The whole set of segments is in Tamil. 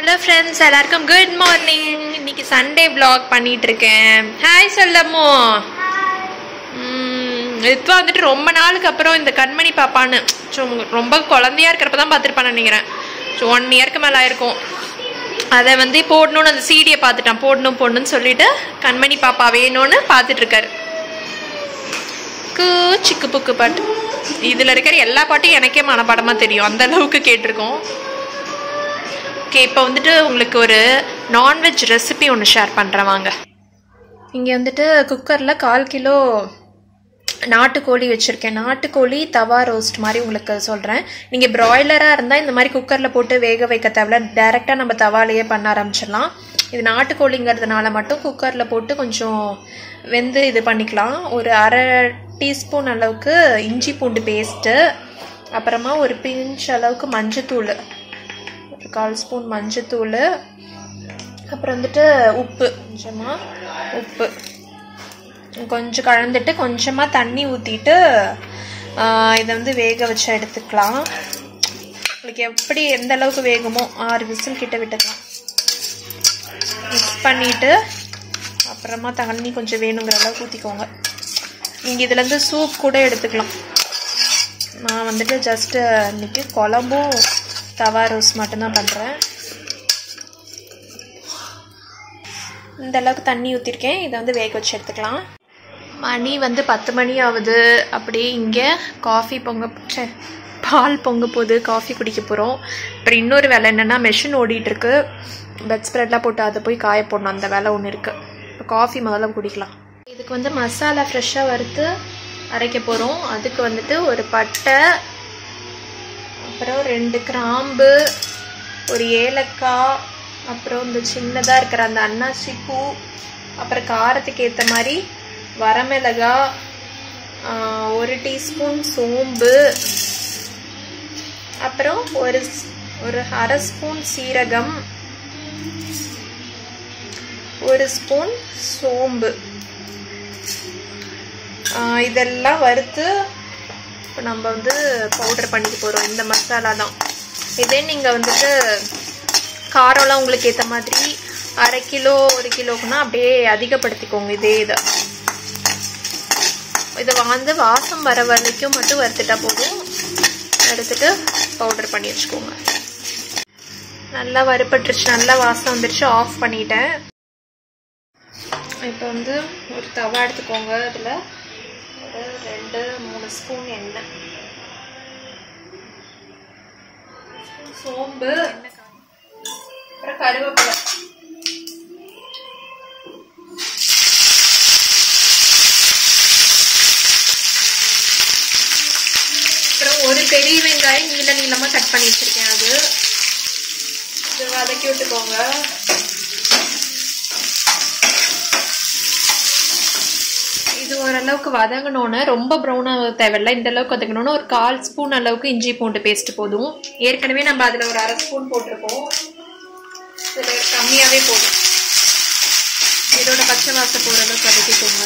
ஹலோ ஃப்ரெண்ட்ஸ் எல்லாருக்கும் குட் மார்னிங் இன்னைக்கு சண்டே vlog பண்ணிட்டு இருக்கேன் ஹாய் சொல்லமோ இப்போ வந்துட்டு ரொம்ப நாளுக்கு அப்புறம் இந்த கண்மணி பாப்பான்னு ஸோ ரொம்ப குழந்தையா இருக்கிறப்ப தான் பார்த்துருப்பான்னு நினைக்கிறேன் ஸோ ஒன் இயர்க்கு மேலே ஆயிருக்கும் அதை வந்து போடணும்னு அந்த சீடியை பார்த்துட்டான் போடணும் போடணும்னு சொல்லிட்டு கண்மணி பாப்பா வேணும்னு பார்த்துட்டு இருக்காரு கு சிக்கு புக்கு பாட்டு இதில் இருக்கிற எல்லா பாட்டும் எனக்கே மனப்பாடமாக தெரியும் அந்த அளவுக்கு கேட்டிருக்கோம் ஓகே இப்போ வந்துட்டு உங்களுக்கு ஒரு நான்வெஜ் ரெசிபி ஒன்று ஷேர் பண்ணுறேன் வாங்க இங்கே வந்துட்டு குக்கரில் கால் கிலோ நாட்டுக்கோழி வச்சுருக்கேன் நாட்டுக்கோழி தவா ரோஸ்ட் மாதிரி உங்களுக்கு சொல்கிறேன் நீங்கள் ப்ராய்லராக இருந்தால் இந்த மாதிரி குக்கரில் போட்டு வேக வைக்க தேவையில்ல டேரெக்டாக நம்ம தவாலையே பண்ண ஆரம்பிச்சிடலாம் இது நாட்டுக்கோழிங்கிறதுனால மட்டும் குக்கரில் போட்டு கொஞ்சம் வெந்து இது பண்ணிக்கலாம் ஒரு அரை டீஸ்பூன் அளவுக்கு இஞ்சி பூண்டு பேஸ்ட்டு அப்புறமா ஒரு பிஞ்ச் அளவுக்கு மஞ்சத்தூள் ஒரு கால் ஸ்பூன் மஞ்சத்தூள் அப்புறம் வந்துட்டு உப்பு கொஞ்சமாக உப்பு கொஞ்சம் கலந்துட்டு கொஞ்சமாக தண்ணி ஊற்றிட்டு இதை வந்து வேக வச்சு எடுத்துக்கலாம் உங்களுக்கு எப்படி எந்த அளவுக்கு வேகுமோ ஆறு விசில் கிட்ட விட்டுக்கலாம் மிக்ஸ் பண்ணிவிட்டு அப்புறமா தண்ணி கொஞ்சம் வேணுங்கிற அளவுக்கு ஊற்றிக்கோங்க நீங்கள் இதுலேருந்து சூப் கூட எடுத்துக்கலாம் நான் வந்துட்டு ஜஸ்ட்டு இன்னைக்கு குழம்பும் தவா ரோஸ் மட்டும்தான் பண்ணுறேன் இந்த அளவுக்கு தண்ணி ஊற்றிருக்கேன் இதை வந்து வேக வச்சு எடுத்துக்கலாம் மணி வந்து பத்து மணி ஆகுது அப்படி இங்கே காஃபி பொங்க ச்சே, பால் பொங்க போகுது காஃபி குடிக்க போகிறோம் அப்புறம் இன்னொரு வேலை என்னென்னா மெஷின் ஓடிட்டுருக்கு பெட் ஸ்ப்ரெட்லாம் போட்டு அதை போய் காய போடணும் அந்த வேலை ஒன்று இருக்குது இப்போ காஃபி முதல்ல குடிக்கலாம் இதுக்கு வந்து மசாலா ஃப்ரெஷ்ஷாக வறுத்து அரைக்க போகிறோம் அதுக்கு வந்துட்டு ஒரு பட்டை அப்புறம் ரெண்டு கிராம்பு ஒரு ஏலக்காய் அப்புறம் இந்த சின்னதாக இருக்கிற அந்த அன்னாசி பூ அப்புறம் காரத்துக்கு ஏற்ற மாதிரி வரமிளகா ஆஹ், ஒரு டீஸ்பூன் சோம்பு அப்புறம் ஒரு ஸ்- ஒரு அரை ஸ்பூன் சீரகம் ஒரு ஸ்பூன் சோம்பு ஆஹ், இதெல்லாம் வறுத்து இப்போ நம்ம வந்து பவுடர் பண்ணிக்க போகிறோம் இந்த மசாலா தான் இதே நீங்கள் வந்துட்டு காரம்லாம் உங்களுக்கு ஏற்ற மாதிரி அரை கிலோ ஒரு கிலோக்குன்னா அப்படியே அதிகப்படுத்திக்கோங்க இதே இதை இதை வந்து வாசம் வர வரைக்கும் மட்டும் வறுத்துட்டா போதும் எடுத்துட்டு பவுடர் பண்ணி வச்சுக்கோங்க நல்லா வறுபட்டுருச்சு நல்லா வாசம் வந்துருச்சு ஆஃப் பண்ணிட்டேன் இப்போ வந்து ஒரு தவா எடுத்துக்கோங்க அதில் ஒரு ரெண்டு மூணு ஸ்பூன் எண்ணெய் ஸ்பூன் சோம்பு அப்புறம் கருவேப்பிலை அப்புறம் ஒரு பெரிய வெங்காயம் நீள நீளமாக கட் பண்ணி வச்சிருக்கேன் அது இது வதக்கி விட்டுக்கோங்க இது ஓரளவுக்கு வதங்கணும்னு ரொம்ப ப்ரௌனாக தேவையில்ல இந்த அளவுக்கு வதங்கணும்னு ஒரு கால் ஸ்பூன் அளவுக்கு இஞ்சி பூண்டு பேஸ்ட் போதும் ஏற்கனவே நம்ம அதில் ஒரு அரை ஸ்பூன் போட்டிருக்கோம் இதில் கம்மியாகவே போதும் இதோட பச்சை வாசம் போகிற அளவுக்கு வதக்கிக்கோங்க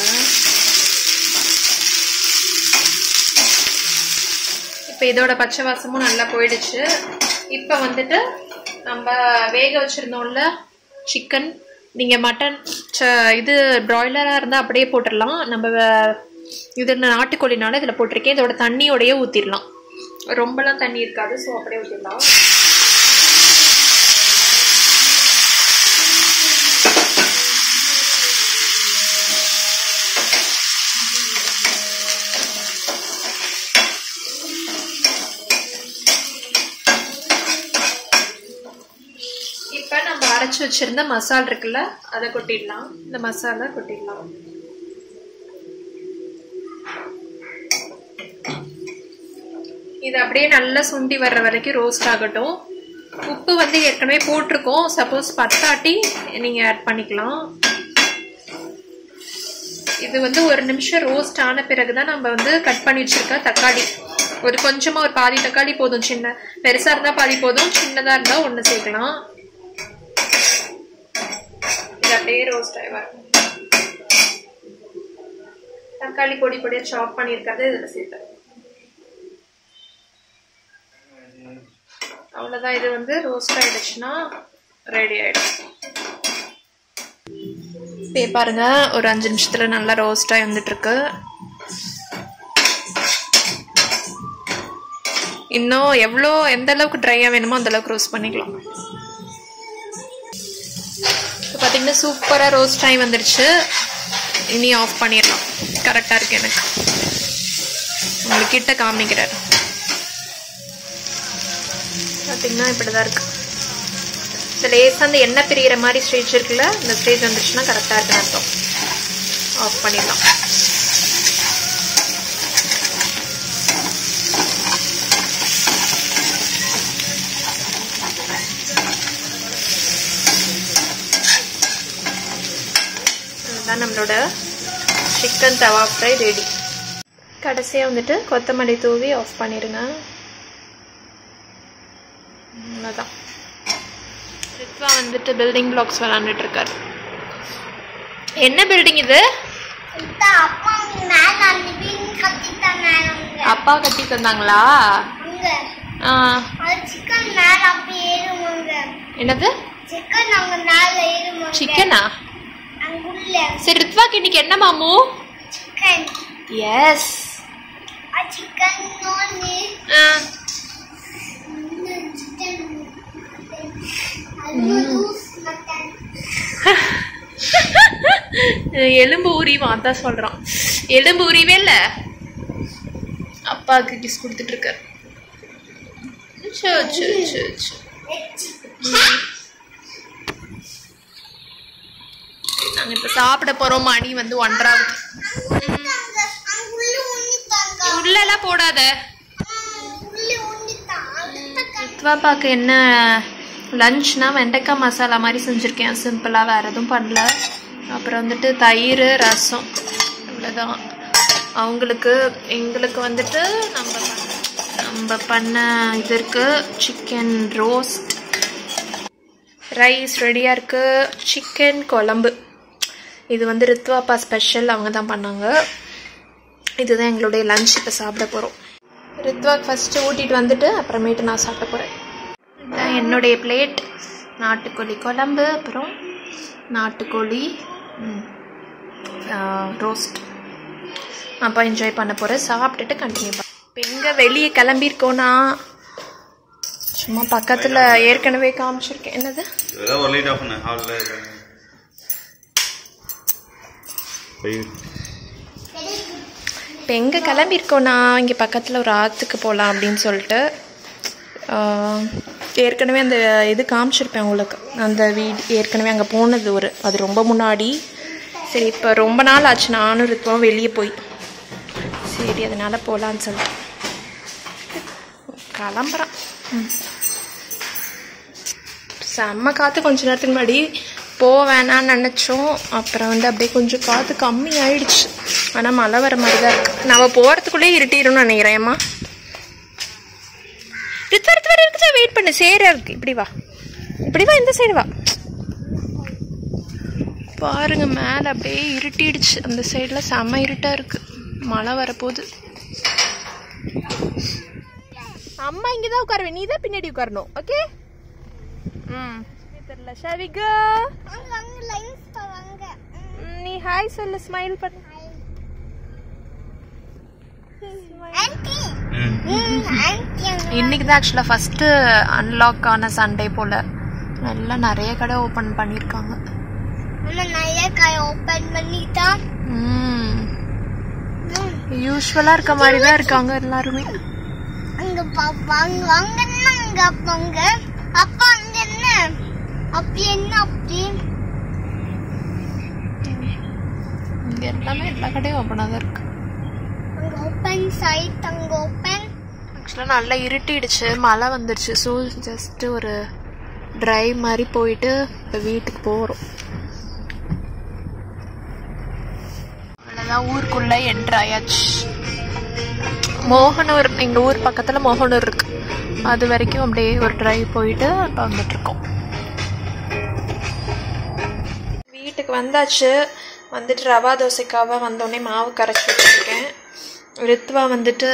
இப்போ இதோட பச்சை வாசமும் நல்லா போயிடுச்சு இப்போ வந்துட்டு நம்ம வேக வச்சுருந்தோம்ல சிக்கன் நீங்கள் மட்டன் இது ப்ராய்லராக இருந்தால் அப்படியே போட்டுடலாம் நம்ம வே- இது நாட்டுக்கோழினால இதில் போட்டிருக்கேன் இதோட தண்ணியோடையே ஊற்றிடலாம் ரொம்பலாம் தண்ணி இருக்காது ஸோ அப்படியே ஊற்றிடலாம் இப்போ நம்ம அரைச்சி வச்சிருந்த மசால் இருக்குல்ல அதை கொட்டிடலாம் இந்த மசாலா கொட்டிடலாம் இது அப்படியே நல்லா சுண்டி வர்ற வரைக்கும் ரோஸ்ட் ஆகட்டும் உப்பு வந்து ஏற்கனவே போட்டிருக்கோம் சப்போஸ் பத்தாட்டி நீங்கள் ஆட் பண்ணிக்கலாம் இது வந்து ஒரு நிமிஷம் ரோஸ்ட் ஆன பிறகு தான் நம்ம வந்து கட் பண்ணி வச்சிருக்க தக்காளி ஒரு கொஞ்சமாக ஒரு பாதி தக்காளி போதும் சின்ன பெருசாக இருந்தால் பாதி போதும் சின்னதாக இருந்தால் ஒன்று சேர்க்கலாம் இது அப்படியே ரோஸ்ட் ஆகி வரும் தக்காளி பொடி பொடியாக சாப் பண்ணியிருக்கிறது இதில் சேர்த்தேன் அவ்வளோதான் இது வந்து ரோஸ்ட் ஆயிடுச்சுன்னா ரெடி ஆயிடும் இப்போ பாருங்க ஒரு அஞ்சு நிமிஷத்துல நல்லா ரோஸ்ட் ஆகி வந்துட்டு இருக்கு இன்னும் எவ்வளோ எந்த அளவுக்கு ட்ரையாக வேணுமோ அந்த அளவுக்கு ரோஸ்ட் பண்ணிக்கலாம் இப்போ பார்த்தீங்கன்னா சூப்பராக ரோஸ்ட் ஆகி வந்துருச்சு இனி ஆஃப் பண்ணிடலாம் கரெக்டாக இருக்கு எனக்கு உங்களுக்கு கிட்ட காமிக்கிறார் பார்த்தீங்கன்னா இப்படி தான் இருக்கு இந்த லேசாக அந்த எண்ணெய் பிரியிற மாதிரி ஸ்டேஜ் இருக்குல்ல இந்த ஸ்டேஜ் வந்துருச்சுன்னா கரெக்டாக இருக்குன்னு அர்த்தம் ஆஃப் பண்ணிடலாம் இதுதான் நம்மளோட சிக்கன் தவா ஃப்ரை ரெடி கடைசியாக வந்துட்டு கொத்தமல்லி தூவி ஆஃப் பண்ணிடுங்க அவ்வளோதான் ரித்வா வந்துட்டு பில்டிங் பிளாக்ஸ் விளாண்டுட்டு இருக்காரு என்ன பில்டிங் இது இந்த அப்பா அவங்க மேல அந்த வீடு கட்டிட்டாங்க அவங்க அப்பா கட்டி தந்தாங்களா அங்க ஆ, அது சிக்கன் மேல அப்படி ஏறுவாங்க என்னது சிக்கன் அவங்க மேல ஏறுவாங்க சிக்கனா அங்குள்ள சரி ரித்வாக்கு இன்னைக்கு என்ன மாமு சிக்கன் எஸ் சிக்கன் ஒன்று சிக்கன் அது லூஸ் மட்டன் எலும்பு உரிவான் அதான் சொல்றான் எலும்பு உரிவே இல்ல அப்பாவுக்கு கிஸ் கொடுத்துட்டு இருக்காரு சோ, சோ, சோ, சோ. நாங்க இப்ப சாப்பிட போறோம் மணி வந்து ஒன்றாவது அங்குள்ள உண்ணித்தாங்க உள்ள எல்லாம் போடாத உள்ள உண்ணித்தான் ரித்வாப்பாக்கு என்ன லஞ்ச்னா வெண்டைக்காய் மசாலா மாதிரி செஞ்சுருக்கேன் சிம்பிளாக வேறு எதுவும் பண்ணல அப்புறம் வந்துட்டு தயிர் ரசம் இவ்வளோதான் அவங்களுக்கு எங்களுக்கு வந்துட்டு நம்ம பண்ண நம்ம பண்ண இது இருக்கு சிக்கன் ரோஸ்ட் ரைஸ் ரெடியாக இருக்குது சிக்கன் குழம்பு இது வந்து ரித்வாப்பா ஸ்பெஷல் அவங்க தான் பண்ணாங்க இதுதான் எங்களுடைய லஞ்ச் இப்போ சாப்பிட போகிறோம் ரித்வாக் ஃபஸ்ட்டு ஊட்டிட்டு வந்துட்டு அப்புறமேட்டு நான் சாப்பிட போகிறேன் இதுதான் என்னுடைய பிளேட் நாட்டுக்கோழி குழம்பு அப்புறம் நாட்டுக்கோழி ரோஸ்ட் அப்போ என்ஜாய் பண்ண போகிறேன் சாப்பிட்டுட்டு கண்டினியூ பண்ண இப்போ எங்கே வெளியே கிளம்பியிருக்கோன்னா சும்மா பக்கத்தில் ஏற்கனவே காமிச்சிருக்கேன் என்னது ஏதோ ஒரு லைட் ஆஃப் பண்ணு ஹாலில் இப்போ எங்கே கிளம்பியிருக்கோன்னா இங்கே பக்கத்தில் ஒரு ஆற்றுக்கு போகலாம் அப்படின்னு சொல்லிட்டு ஆஹ், ஏற்கனவே அந்த இது காமிச்சிருப்பேன் உங்களுக்கு அந்த வீடு ஏற்கனவே அங்கே போனது ஒரு அது ரொம்ப முன்னாடி சரி இப்போ ரொம்ப நாள் ஆச்சு நானும் இருக்கோம் வெளியே போய் சரி அதனால் போகலான்னு சொல்லிட்டு கிளம்புறான் ம். செம்ம காற்று கொஞ்ச நேரத்துக்கு முன்னாடி போக வேணாம்னு நினச்சோம் அப்புறம் வந்து அப்படியே கொஞ்சம் காற்று கம்மி ஆயிடுச்சு ஆனால் மழை வர மாதிரி தான் இருக்கு நம்ம போகிறதுக்குள்ளே இருட்டிடும்னு நினைக்கிறேன் ஏம்மா ரித்வா ரித்வா இருக்குச்சா வெயிட் பண்ணு சேரா இருக்கு இப்படி வா இப்படி வா இந்த சைடு வா பாருங்க மேலே அப்படியே இருட்டிடுச்சு அந்த சைடில் செம்ம இருட்டாக இருக்கு மழை வரப்போகுது அம்மா இங்கே தான் உட்காருவேன் நீ தான் பின்னாடி உட்காரணும் ஓகே ம் தெரியல ஷவிகா அங்க அங்க லைன்ஸ் போவாங்க நீ ஹாய் சொல்லு ஸ்மைல் பண்ணு ஆன்ட்டி ஆன்ட்டி இன்னைக்கு தான் ஆக்சுவலாக ஃபஸ்ட்டு அன்லாக் ஆன சண்டே போல் நல்லா நிறைய கடை ஓப்பன் பண்ணியிருக்காங்க நம்ம நிறைய காய் ஓபன் பண்ணிட்டோம் ம் யூஸ்வலாக இருக்க மாதிரி தான் இருக்காங்க எல்லாருமே அங்க பாப்பாங்க அங்க என்ன அங்க அப்பாங்க அப்பா அங்க என்ன அப்படி என்ன அப்படி இங்கே எல்லாமே எல்லா கடையும் ஓப்பனாக தான் இருக்கு அங்க ஓபன் சைட் அங்க ஓபன் ஆக்சுவலாக நல்லா இருட்டிடுச்சு மழை வந்துருச்சு ஸோ ஜஸ்ட் ஒரு ட்ரைவ் மாதிரி போயிட்டு இப்போ வீட்டுக்கு போகிறோம் அவ்வளோதான் ஊருக்குள்ளே என்ட்ரு ஆயாச்சு மோகனூர் எங்கள் ஊர் பக்கத்தில் மோகனூர் இருக்கு அது வரைக்கும் அப்படியே ஒரு ட்ரைவ் போயிட்டு இப்போ வந்துட்டுருக்கோம் வீட்டுக்கு வந்தாச்சு வந்துட்டு ரவா தோசைக்காக வந்தோடனே மாவு கரைச்சி வச்சுருக்கேன் ரித்வா வந்துட்டு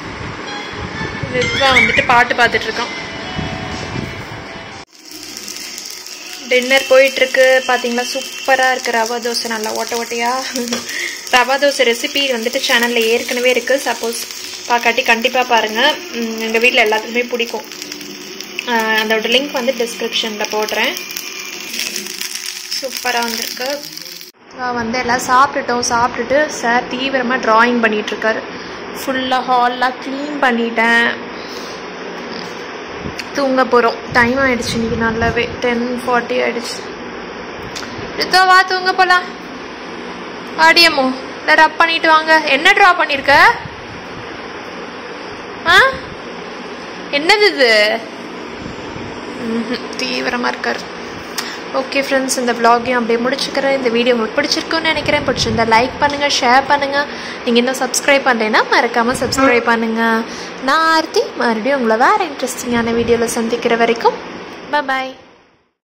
ரித்வா வந்துட்டு பாட்டு பார்த்துட்டு இருக்கான் டின்னர் போயிட்டுருக்கு பார்த்தீங்களா சூப்பராக இருக்குது ரவா தோசை நல்லா ஓட்ட ஓட்டையாக ரவா தோசை ரெசிபி வந்துட்டு சேனலில் ஏற்கனவே இருக்குது சப்போஸ் பார்க்காட்டி கண்டிப்பாக பாருங்கள் எங்கள் வீட்டில் எல்லாத்துக்குமே பிடிக்கும் ஆஹ் அதோட லிங்க் வந்து டிஸ்கிரிப்ஷனில் போடுறேன் சூப்பராக வந்திருக்கு நான் வந்து எல்லாம் சாப்பிட்டுட்டோம் சாப்பிட்டுட்டு சார் தீவிரமாக ட்ராயிங் பண்ணிகிட்ருக்காரு ஃபுல்லாக ஹால்லாம் க்ளீன் பண்ணிட்டேன் தூங்க போகிறோம் டைம் ஆயிடுச்சு இன்னைக்கு நல்லாவே டென் ஃபார்ட்டி ஆயிடுச்சு ரித்தோ வா தூங்க போகலாம் ஆடியமோ இல்லை ரப் பண்ணிட்டு வாங்க என்ன ட்ரா பண்ணியிருக்க ஆ என்னது இது ம்ஹும். தீவிரமா இருக்கார் ஓகே ஃப்ரெண்ட்ஸ் இந்த vlog-ஐயும் அப்படியே முடிச்சுக்கிறேன் இந்த வீடியோ உங்களுக்கு பிடிச்சிருக்குன்னு நினைக்கிறேன் பிடிச்சிருந்தா லைக் பண்ணுங்கள் ஷேர் பண்ணுங்கள் நீங்கள் இன்னும் சப்ஸ்கிரைப் பண்ணலைன்னா மறக்காமல் சப்ஸ்கிரைப் பண்ணுங்கள் நான் ஆர்த்தி மறுபடியும் உங்களை வேறு இன்ட்ரெஸ்டிங்கான வீடியோவில் சந்திக்கிற வரைக்கும் பாய்